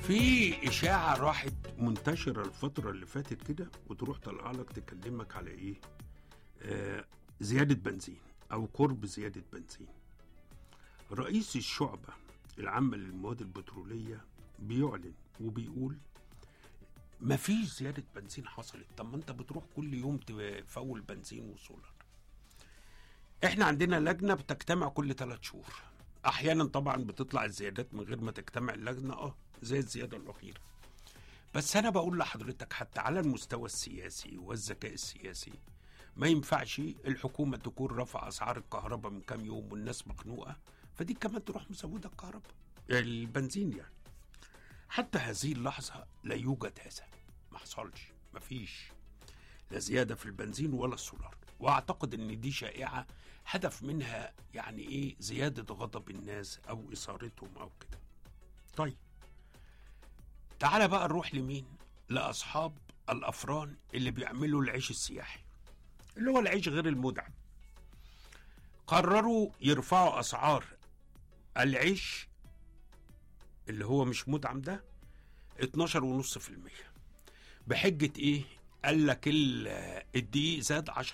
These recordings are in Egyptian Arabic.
في إشاعة راحت منتشرة الفترة اللي فاتت كده وتروح طالعة لك تكلمك على إيه؟ آه زيادة بنزين أو قرب زيادة بنزين. رئيس الشعبة العامة للمواد البترولية بيعلن وبيقول مفيش زيادة بنزين حصلت، طب ما أنت بتروح كل يوم تفول بنزين وسولار. إحنا عندنا لجنة بتجتمع كل ثلاث شهور. احيانا طبعا بتطلع الزيادات من غير ما تجتمع اللجنه اه زي الزياده الاخيره بس انا بقول لحضرتك حتى على المستوى السياسي والذكاء السياسي ما ينفعش الحكومه تكون رفع اسعار الكهرباء من كام يوم والناس مخنوقه فدي كمان تروح مزوده الكهرباء البنزين يعني حتى هذه اللحظه لا يوجد هذا ما حصلش ما فيش لا زياده في البنزين ولا السولار واعتقد ان دي شائعه هدف منها يعني ايه زياده غضب الناس او اثارتهم او كده طيب تعال بقى نروح لمين لاصحاب الافران اللي بيعملوا العيش السياحي اللي هو العيش غير المدعم قرروا يرفعوا اسعار العيش اللي هو مش مدعم ده 12.5% بحجه ايه قال لك الدقيق زاد 10%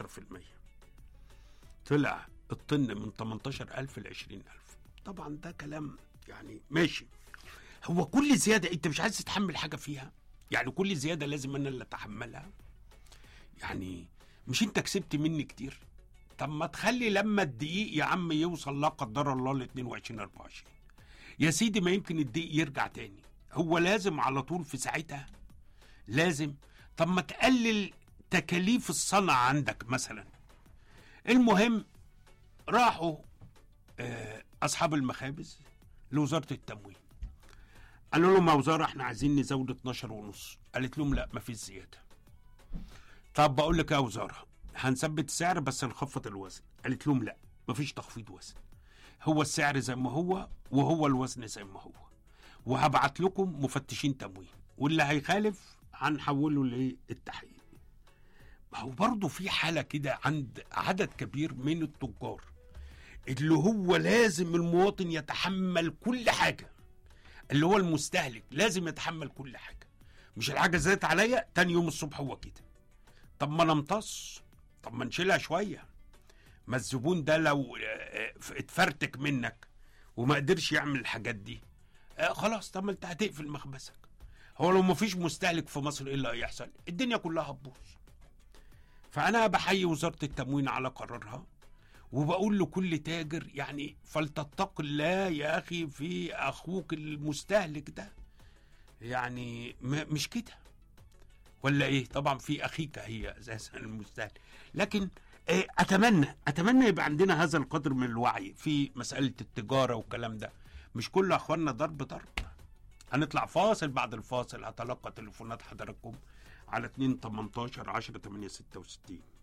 طلع الطن من 18000 ل 20000 طبعا ده كلام يعني ماشي هو كل زياده انت مش عايز تتحمل حاجه فيها يعني كل زياده لازم انا اللي اتحملها يعني مش انت كسبت مني كتير طب ما تخلي لما الدقيق يا عم يوصل لا قدر الله ل 22 24 يا سيدي ما يمكن الدقيق يرجع تاني هو لازم على طول في ساعتها لازم طب ما تقلل تكاليف الصنع عندك مثلا المهم راحوا آه، اصحاب المخابز لوزاره التموين قالوا لهم يا وزاره احنا عايزين نزود 12 ونص قالت لهم لا مفيش زياده طب بقول لك يا وزاره هنثبت السعر بس نخفض الوزن قالت لهم لا مفيش تخفيض وزن هو السعر زي ما هو وهو الوزن زي ما هو وهبعت لكم مفتشين تموين واللي هيخالف هنحوله للتحقيق ما هو برضه في حالة كده عند عدد كبير من التجار اللي هو لازم المواطن يتحمل كل حاجة اللي هو المستهلك لازم يتحمل كل حاجة مش الحاجة زادت عليا تاني يوم الصبح هو كده طب ما انا امتص طب ما نشيلها شوية ما الزبون ده لو آه، اتفرتك منك وما قدرش يعمل الحاجات دي آه، خلاص طب ما انت هتقفل مخبزك هو لو ما فيش مستهلك في مصر ايه اللي هيحصل الدنيا كلها هتبوظ فانا بحيي وزاره التموين على قرارها وبقول لكل تاجر يعني فلتتق الله يا اخي في اخوك المستهلك ده يعني م- مش كده ولا ايه طبعا في اخيك هي اساسا المستهلك لكن آه، اتمنى اتمنى يبقى عندنا هذا القدر من الوعي في مساله التجاره والكلام ده مش كل اخواننا ضرب ضرب هنطلع فاصل بعد الفاصل هتلقى تليفونات حضراتكم على 2 18 10 8 66